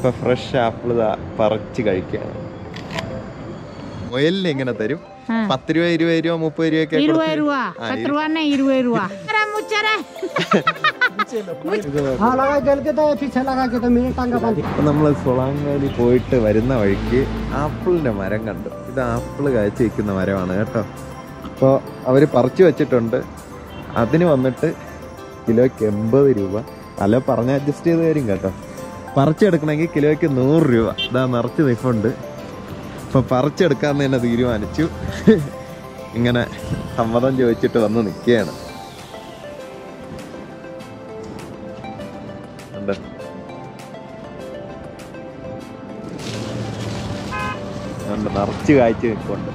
ഇപ്പൊ fresh apple പറിച്ച് കഴിക്കുകയാണ് മുയലിന് എങ്ങനെ തരും ആ. പത്ത് രൂപ ഇരുപത് രൂപ മുപ്പത് രൂപയൊക്കെ இருபது കൊടുത്ത് ரூபா ஆ, பத்து ரூபான்னா இருபது ரூபா முச்சர हाँ लगा जल के तो पीछे लगा के तो मेरे टांगा बांधी അപ്പൊ നമ്മൾ സുളാങ്ങാലി പോയിട്ട് വരുന്ന വഴിക്ക് ആപ്പിളിന്റെ മരം കണ്ടു ഇത് ആപ്പിള് കാഴ്ച വയ്ക്കുന്ന മരമാണ് കേട്ടോ അപ്പോൾ അവര് പറിച്ചു വെച്ചിട്ടുണ്ട് അതിന് വന്നിട്ട് കിലോയ്ക്ക് എൺപത് രൂപ അല്ല പറഞ്ഞ അഡ്ജസ്റ്റ് ചെയ്ത് തരും കേട്ടോ പറിച്ചെടുക്കണമെങ്കിൽ കിലോയ്ക്ക് നൂറ് രൂപ ഇതാ നിറച്ച് നിൽപ്പുണ്ട് അപ്പൊ പറിച്ചെടുക്കാന്ന് തന്നെ തീരുമാനിച്ചു ഇങ്ങനെ സമ്മതം ചോദിച്ചിട്ട് വന്ന് നിൽക്കുകയാണ് ഉണ്ട് ഉണ്ട് നിറച്ച് കാഴ്ച നിൽപ്പുണ്ട്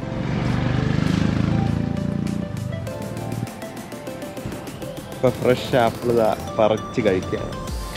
ഇപ്പൊ ഫ്രഷ് ആപ്പിൾ പറിച്ച് കഴിക്കുകയാണ്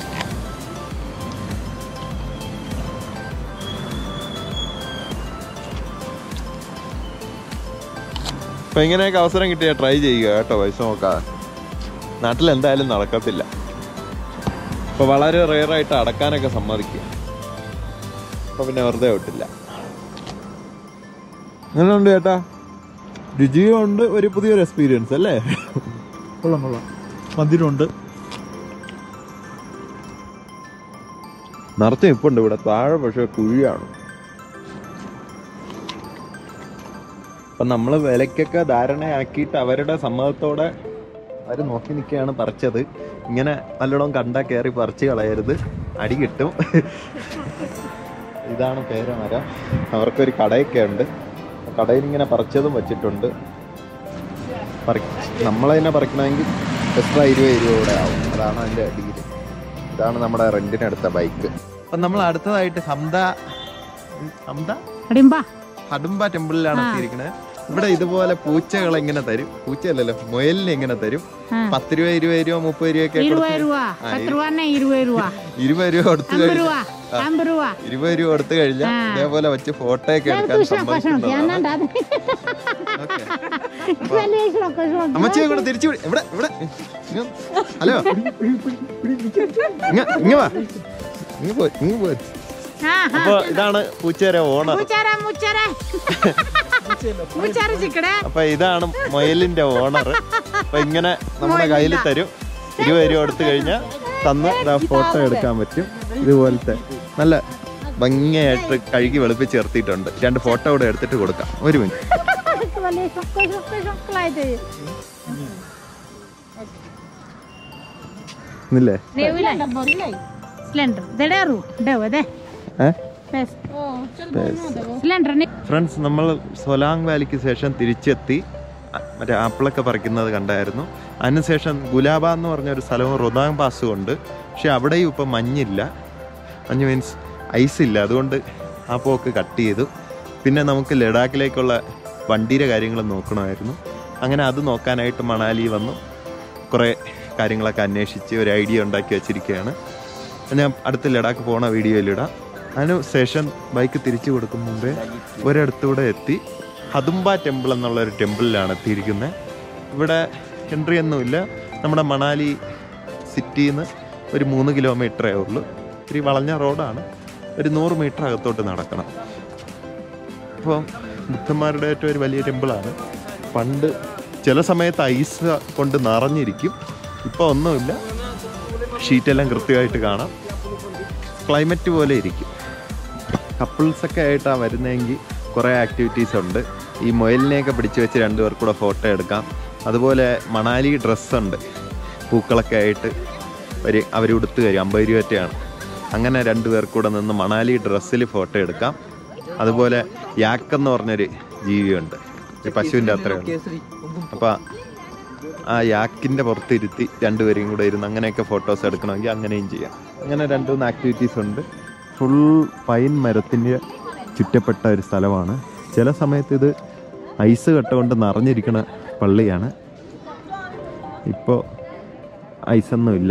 അപ്പൊ ഇങ്ങനെയൊക്കെ അവസരം കിട്ടിയാൽ ട്രൈ ചെയ്യുക കേട്ടോ പൈസ നോക്കാതെ നാട്ടിൽ എന്തായാലും നടക്കത്തില്ല ഇപ്പൊ വളരെ റെയറായിട്ട് അടക്കാനൊക്കെ സമ്മതിക്കുക അപ്പൊ പിന്നെ വെറുതെ വിട്ടില്ല അങ്ങനെയുണ്ട് ചേട്ടാ രുചിയുണ്ട് ഒരു പുതിയൊരു എക്സ്പീരിയൻസ് അല്ലേ കൊള്ളാം കൊള്ളാം മധുരമുണ്ട് നിറച്ച് നിപ്പുണ്ട് ഇവിടെ താഴെ പക്ഷെ കുഴിയാണ് അപ്പൊ നമ്മള് വിലക്കൊക്കെ ധാരണയാക്കിയിട്ട് അവരുടെ സമ്മതത്തോടെ അവര് നോക്കി നിൽക്കുകയാണ് പറിച്ചത് ഇങ്ങനെ നല്ലോണം കണ്ടാ കയറി പറിച്ച് കളയരുത് അടി കിട്ടും ഇതാണ് പേരമരം അവർക്കൊരു കടയൊക്കെ ഉണ്ട് ആ കടയിൽ ഇങ്ങനെ പറിച്ചതും വെച്ചിട്ടുണ്ട് പറി നമ്മളതിനെ പറിക്കണമെങ്കിൽ എക്സ്ട്രാ ഇരുപത് രൂപ കൂടെ ആവും അതാണ് അതിന്റെ അടിയിൽ ഇതാണ് നമ്മുടെ റെന്റിനെടുത്ത ബൈക്ക് അപ്പൊ നമ്മൾ അടുത്തതായിട്ട് ഹംദ ഹംദ அடிம்பா ഹഡുംബ ടെമ്പിളിലാണ് ആ. എത്തിയിരിക്കുന്നത് ഇവിടെ ഇതുപോലെ പൂച്ചകൾ എങ്ങനെ തരും പൂച്ചയല്ലല്ലോ മുയലിനെ എങ്ങനെ തരും ആ. പത്ത് രൂപ ഇരുപത് രൂപ മുപ്പത് രൂപയൊക്കെ இருபது കൊടുത്ത് ரூபா ஆ, பத்து ரூபான்னா இருபது ரூபா ഇരുപത് രൂപ കൊടുത്തു ஐம்பது കഴിഞ്ഞാൽ ரூபா ஐம்பது ரூபா ഇരുപത് രൂപ കൊടുത്തു കഴിഞ്ഞാൽ ആ. ഇതേപോലെ വെച്ച് ഫോട്ടോ ഒക്കെ എടുക്കാൻ கஷ்டம் கஷ்டம் സമ്മതിക്കുന്നതാണ് ஏன்னாண்டா அது ഓക്കേ. கஷ்டம் கஷ்டம் അമ്മച്ചിയെ കൂടെ തിരിച്ചു വിളി- ഇവിടെ ഇവിടെ ഇങ്ങ് ഹലോ ഇങ്ങ ഇങ്ങ വാ ഇങ്ങ് പോ ഇങ്ങ് പോ അപ്പൊ ഇതാണ് പൂച്ചേരെ ഓണർ முச்சார முச்சார முச்சார சிக்கட അപ്പൊ ഇതാണ് മൊയലിന്റെ ഓണർ അപ്പൊ ഇങ്ങനെ നമ്മുടെ കയ്യിൽ തരും ഇരുപത് രൂപ എടുത്തു കഴിഞ്ഞാൽ തന്ന് ഫോട്ടോ എടുക്കാൻ പറ്റും ഇതുപോലത്തെ നല്ല ഭംഗിയായിട്ട് കഴുകി വെളുപ്പിച്ച് ചേർത്തിട്ടുണ്ട് രണ്ട് ഫോട്ടോ കൂടെ എടുത്തിട്ട് കൊടുക്കാം ഒരു മിനിറ്റ് വലിയ ഷൊക്ക ഷൊക്ക ഷൊക്കളായിട്ട് ഇന്നില്ലേ ಸಿಲಿಂಡರ್ ದಡಾರು ಡವ್ ಅದೇ ഏ ಸಿಲಿಂಡರ್ ഫ്രണ്ട്സ് നമ്മൾ സൊലാങ് വാലിക്ക് ശേഷം തിരിച്ചെത്തി അ- മറ്റേ ആപ്പിളൊക്കെ പറിക്കുന്നത് കണ്ടായിരുന്നു അതിനുശേഷം ഗുലാബ എന്ന് പറഞ്ഞ ഒരു സ്ഥലവും റൊദാങ് പാസും ഉണ്ട് പക്ഷെ അവിടെയും ഇപ്പം മഞ്ഞില്ല മഞ്ഞ് മീൻസ് ഐസ് ഇല്ല അതുകൊണ്ട് ആ പോക്ക് കട്ട് ചെയ്തു പിന്നെ നമുക്ക് ലഡാക്കിലേക്കുള്ള വണ്ടിയുടെ കാര്യങ്ങൾ നോക്കണമായിരുന്നു അങ്ങനെ അത് നോക്കാനായിട്ട് മണാലി വന്നു കുറേ കാര്യങ്ങളൊക്കെ അന്വേഷിച്ച് ഒരു ഐഡിയ ഉണ്ടാക്കി വെച്ചിരിക്കുകയാണ് ഞാൻ അടുത്ത ലഡാക്ക് പോണ വീഡിയോയിലിടാം അതിന് ശേഷം ബൈക്ക് തിരിച്ചു കൊടുക്കും മുമ്പേ ഒരിടത്തൂടെ എത്തി ഹതുംബ ടെമ്പിൾ എന്നുള്ള ഒരു ടെമ്പിളിലാണ് എത്തിയിരിക്കുന്നത് ഇവിടെ എൻട്രി ഒന്നുമില്ല നമ്മുടെ മണാലി സിറ്റിയിൽ നിന്ന് ഒരു മൂന്ന് കിലോമീറ്ററേ ഉള്ളൂ ഇത്തിരി വളഞ്ഞ റോഡാണ് ഒരു നൂറ് മീറ്റർ അകത്തോട്ട് നടക്കണം അപ്പോൾ ബുദ്ധന്മാരുടെ ഏറ്റവും ഒരു വലിയ ടെമ്പിളാണ് പണ്ട് ചില സമയത്ത് ഐസ് കൊണ്ട് നിറഞ്ഞിരിക്കും ഇപ്പോൾ ഒന്നുമില്ല ഷീറ്റെല്ലാം കൃത്യമായിട്ട് കാണാം ക്ലൈമറ്റ് പോലെ ഇരിക്കും കപ്പിൾസൊക്കെ ആയിട്ടാണ് വരുന്നതെങ്കിൽ കുറേ ആക്ടിവിറ്റീസ് ഉണ്ട് ഈ മുയലിനെയൊക്കെ പിടിച്ചു വെച്ച് രണ്ടുപേർ കൂടെ ഫോട്ടോ എടുക്കാം അതുപോലെ മണാലി ഡ്രസ്സുണ്ട് പൂക്കളൊക്കെ ആയിട്ട് ഒരു അവർ ഉടുത്ത് തരും അമ്പത് രൂപയൊക്കെയാണ് അങ്ങനെ രണ്ടുപേർ കൂടെ നിന്ന് മണാലി ഡ്രസ്സിൽ ഫോട്ടോ എടുക്കാം അതുപോലെ യാക്കെന്ന് പറഞ്ഞൊരു ജീവിയുണ്ട് ഒരു പശുവിൻ്റെ അത്രയുണ്ട് അപ്പം ആ യാക്കിൻ്റെ പുറത്തിരുത്തി രണ്ടുപേരെയും കൂടെ ഇരുന്ന് അങ്ങനെയൊക്കെ ഫോട്ടോസ് എടുക്കണമെങ്കിൽ അങ്ങനെയും ചെയ്യാം അങ്ങനെ രണ്ട് മൂന്ന് ആക്ടിവിറ്റീസ് ഉണ്ട് ഫുൾ പൈൻ മരത്തിൻ്റെ ചുറ്റപ്പെട്ട ഒരു സ്ഥലമാണ് ചില സമയത്ത് ഇത് ഐസ് കട്ട കൊണ്ട് നിറഞ്ഞിരിക്കുന്ന പള്ളിയാണ് ഇപ്പോൾ ഐസൊന്നുമില്ല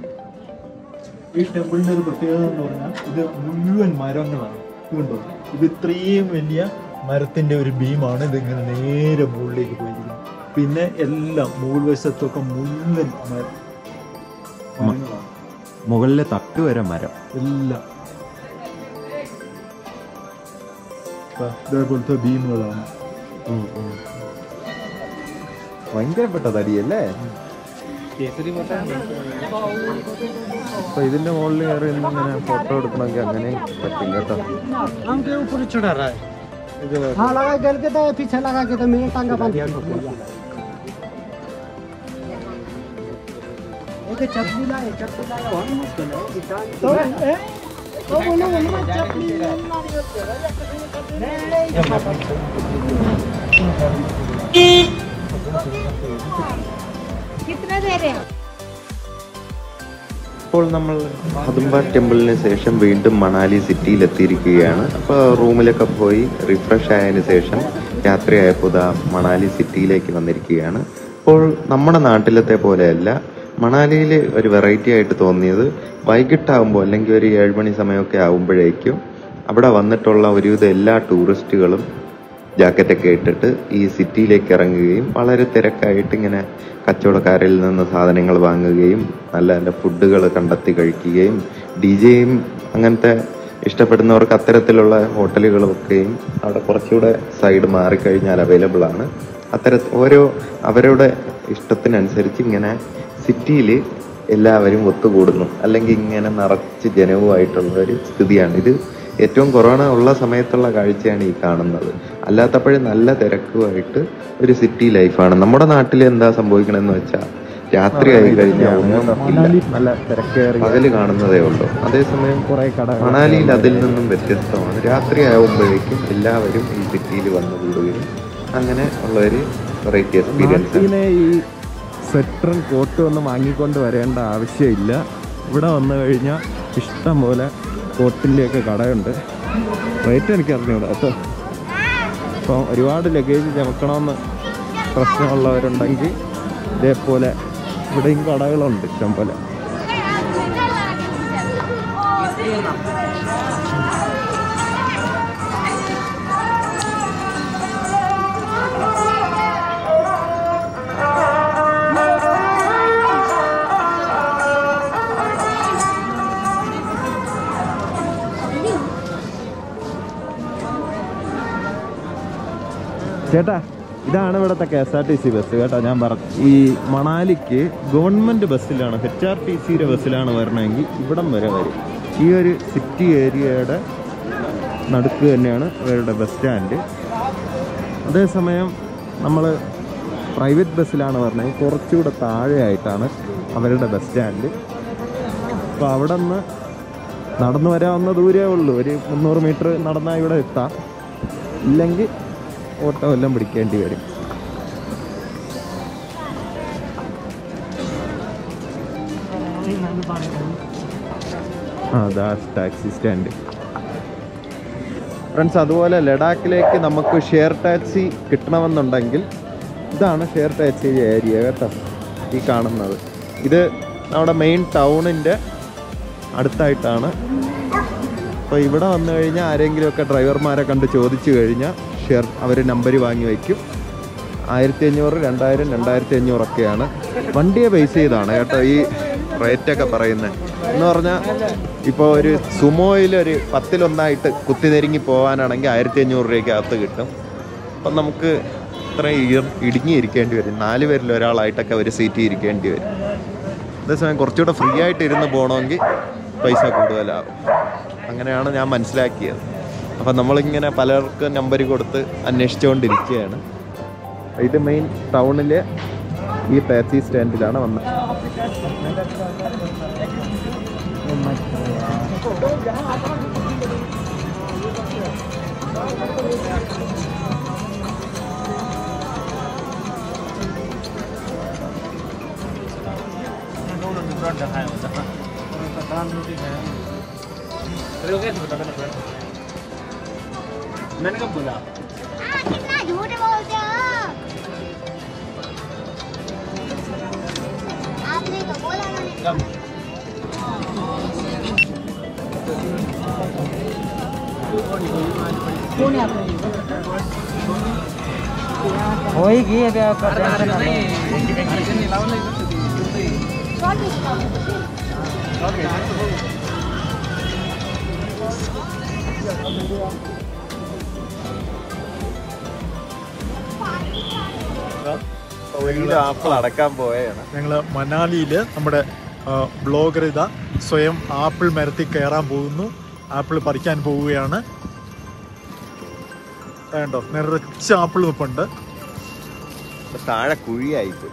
ഈ ടെമ്പിളിന്റെ ഒരു പ്രത്യേകത എന്ന് പറഞ്ഞാൽ ഇത് മുഴുവൻ മരങ്ങളാണ് ഇതുണ്ടോ ഇത് ഇത്രയും വലിയ മരത്തിന്റെ ഒരു ബീമാണ് ഇതിങ്ങനെ നേരെ മുകളിലേക്ക് പോയിരിക്കുന്നത് പിന്നെ എല്ലാം മുകൾ വശത്തൊക്കെ മുഴുവൻ മര- മരങ്ങളാണ് മുകളിലെ തട്ട് വരെ മരം എല്ലാം ദാ ഇതേപോലത്തെ ബീമുകളാണ് ഉം, ഉം. ഭയങ്കരപ്പെട്ട തടിയല്ലേ അപ്പൊ ഇതിന്റെ മുകളിൽ കയറി നിന്ന് ഇങ്ങനെ ഫോട്ടോ എടുക്കണമെങ്കിൽ അങ്ങനെ പറ്റും കേട്ടോ हम के ऊपर चढ़ा रहा है हाँ लगा गल के तो पीछे लगा के तो मेरे टांगा बांध दिया ओके चटनी लाए चटनी लाए बहुत मुश्किल है कि टांग तो ए तो बोलो बोलो चटनी कितना दे रहे हो ഇപ്പോൾ നമ്മൾ ഹദംബ ടെമ്പിളിന് ശേഷം വീണ്ടും മണാലി സിറ്റിയിൽ എത്തിയിരിക്കുകയാണ് അപ്പോൾ റൂമിലൊക്കെ പോയി റിഫ്രഷ് ആയതിനു ശേഷം രാത്രിയായപ്പോൾ ഇതാ മണാലി സിറ്റിയിലേക്ക് വന്നിരിക്കുകയാണ് അപ്പോൾ നമ്മുടെ നാട്ടിലത്തെ പോലെയല്ല മണാലിയിൽ ഒരു വെറൈറ്റി ആയിട്ട് തോന്നിയത് വൈകിട്ടാകുമ്പോൾ അല്ലെങ്കിൽ ഒരു ഏഴ് മണി സമയമൊക്കെ ആകുമ്പോഴേക്കും അവിടെ വന്നിട്ടുള്ള ഒരുവിധം എല്ലാ ടൂറിസ്റ്റുകളും ജാക്കറ്റൊക്കെ ഇട്ടിട്ട് ഈ സിറ്റിയിലേക്ക് ഇറങ്ങുകയും വളരെ തിരക്കായിട്ട് ഇങ്ങനെ കച്ചവടക്കാരിൽ നിന്ന് സാധനങ്ങൾ വാങ്ങുകയും നല്ല നല്ല ഫുഡുകൾ കണ്ടെത്തി കഴിക്കുകയും ഡി ജെയും അങ്ങനത്തെ ഇഷ്ടപ്പെടുന്നവർക്ക് അത്തരത്തിലുള്ള ഹോട്ടലുകളൊക്കെയും അവിടെ കുറച്ചുകൂടെ സൈഡ് മാറിക്കഴിഞ്ഞാൽ അവൈലബിൾ ആണ് അത്തര ഓരോ അവരുടെ ഇഷ്ടത്തിനനുസരിച്ച് ഇങ്ങനെ സിറ്റിയിൽ എല്ലാവരും ഒത്തുകൂടുന്നു അല്ലെങ്കിൽ ഇങ്ങനെ നിറച്ച് ജനവുമായിട്ടുള്ള ഒരു സ്ഥിതിയാണ് ഇത് ഏറ്റവും കൊറോണ ഉള്ള സമയത്തുള്ള കാഴ്ചയാണ് ഈ കാണുന്നത് അല്ലാത്തപ്പോഴും നല്ല തിരക്കുമായിട്ട് ഒരു സിറ്റി ലൈഫാണ് നമ്മുടെ നാട്ടിൽ എന്താ സംഭവിക്കണമെന്ന് വെച്ചാൽ രാത്രി ആയി കഴിഞ്ഞാൽ ഒന്നും ഇല്ല നല്ല തിരക്കേറി പകല് കാണുന്നതേ ഉള്ളൂ അതേസമയം കുറെ കട മണാലിയിൽ അതിൽ നിന്നും വ്യത്യസ്തമാണ് രാത്രി ആകുമ്പോഴേക്കും എല്ലാവരും ഈ സിറ്റിയിൽ വന്നു കൂടുകയും അങ്ങനെ ഉള്ള ഒരു വെറൈറ്റി എക്സ്പീരിയൻസ് നാട്ടിലെ ഈ സ്വെറ്ററും കോട്ടും ഒന്നും വാങ്ങിക്കൊണ്ട് വരേണ്ട ആവശ്യമില്ല ഇവിടെ വന്നു കഴിഞ്ഞാൽ ഇഷ്ടം പോലെ കോട്ടിൻ്റെയൊക്കെ കടയുണ്ട് റേറ്റ് എനിക്ക് അറിഞ്ഞൂടാ കേട്ടോ അപ്പം ഒരുപാട് ലഗേജ് ചമക്കണമെന്ന് പ്രശ്നമുള്ളവരുണ്ടെങ്കിൽ ഇതേപോലെ ഇവിടെയും കടകളുണ്ട് ഇഷ്ടം പോലെ ചേട്ടാ ഇതാണ് ഇവിടുത്തെ K S R T C bus കേട്ടോ ഞാൻ പറഞ്ഞു ഈ മണാലിക്ക് ഗവൺമെന്റ് ബസ്സിലാണ് എച്ച് ആർ ടി സിയുടെ ബസ്സിലാണ് വരണമെങ്കിൽ ഇവിടം വരെ വരും ഈ ഒരു സിറ്റി ഏരിയയുടെ നടുക്ക് തന്നെയാണ് ഇവരുടെ ബസ് സ്റ്റാൻഡ് അതേസമയം നമ്മൾ പ്രൈവറ്റ് ബസ്സിലാണ് പറഞ്ഞത് കുറച്ചുകൂടെ താഴെയായിട്ടാണ് അവരുടെ ബസ് സ്റ്റാൻഡ് അപ്പോൾ അവിടെ നിന്ന് നടന്നു വരാവുന്ന ദൂരേ ഉള്ളൂ ഒരു മുന്നൂറ് മീറ്റർ നടന്നാൽ ഇവിടെ എത്താം ഇല്ലെങ്കിൽ ഓട്ടോ എല്ലാം പിടിക്കേണ്ടി വരും ആ അതാ ടാക്സി സ്റ്റാൻഡ് ഫ്രണ്ട്സ് അതുപോലെ ലഡാക്കിലേക്ക് നമുക്ക് ഷെയർ ടാക്സി കിട്ടണമെന്നുണ്ടെങ്കിൽ ഇതാണ് ഷെയർ ടാക്സി ഏരിയ കേട്ടോ ഈ കാണുന്നത് ഇത് നമ്മുടെ മെയിൻ ടൗണിൻ്റെ അടുത്തായിട്ടാണ് അപ്പോൾ ഇവിടെ വന്നു കഴിഞ്ഞാൽ ആരെങ്കിലുമൊക്കെ ഡ്രൈവർമാരെ കണ്ട് ചോദിച്ചു കഴിഞ്ഞാൽ ഷെയർ അവർ നമ്പർ വാങ്ങി വയ്ക്കും ആയിരത്തി അഞ്ഞൂറ് രണ്ടായിരം രണ്ടായിരത്തി അഞ്ഞൂറൊക്കെയാണ് വണ്ടിയെ ബേസ് ചെയ്താണ് കേട്ടോ ഈ റേറ്റൊക്കെ പറയുന്നത് എന്ന് പറഞ്ഞാൽ ഇപ്പോൾ ഒരു സുമോയിൽ ഒരു പത്തിലൊന്നായിട്ട് കുത്തിനെരുങ്ങി പോകാനാണെങ്കിൽ ആയിരത്തി അഞ്ഞൂറ് രൂപയ്ക്ക് അകത്ത് കിട്ടും അപ്പം നമുക്ക് ഇത്രയും ഇയ- ഇടുങ്ങിയിരിക്കേണ്ടി വരും നാല് പേരിൽ ഒരാളായിട്ടൊക്കെ ഒരു സീറ്റിൽ ഇരിക്കേണ്ടി വരും അതേസമയം കുറച്ചുകൂടെ ഫ്രീ ആയിട്ട് ഇരുന്ന് പോകണമെങ്കിൽ പൈസ കൂടുതലാവും അങ്ങനെയാണ് ഞാൻ മനസ്സിലാക്കിയത് അപ്പം നമ്മളിങ്ങനെ പലർക്കും നമ്പർ കൊടുത്ത് അന്വേഷിച്ചുകൊണ്ടിരിക്കുകയാണ് ഇത് മെയിൻ ടൗണിലെ ഈ ടാക്സി സ്റ്റാൻഡിലാണ് വന്നത് कितना झूठ बोलते हो आपने तो बोला मैंने होएगी अभी आप വീണ്ടും ആപ്പിൾ അടക്കാൻ പോയാണ് ഞങ്ങൾ മനാലിയിൽ നമ്മുടെ ബ്ലോഗർ ഇതാ സ്വയം ആപ്പിൾ മരത്തിൽ കയറാൻ പോകുന്നു ആപ്പിൾ പറിക്കാൻ പോവുകയാണ് വേണ്ടോ നിറച്ച ആപ്പിൾ നിൽപ്പുണ്ട് താഴെ കുഴിയായിപ്പോയി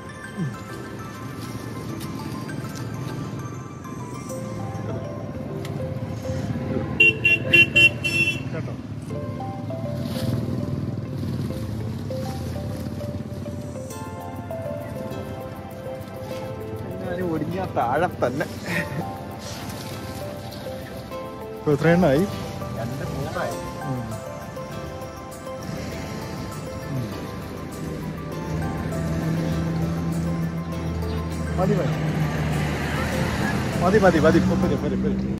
കേട്ടോ എങ്ങാനും ഒടിഞ്ഞാ താഴെ തന്നെ ഇപ്പൊ എത്ര എണ്ണമായി രണ്ട് മൂന്നായി മതി മതി മതി മതി മതി മതി പോരെ, പോരെ, പോരെ.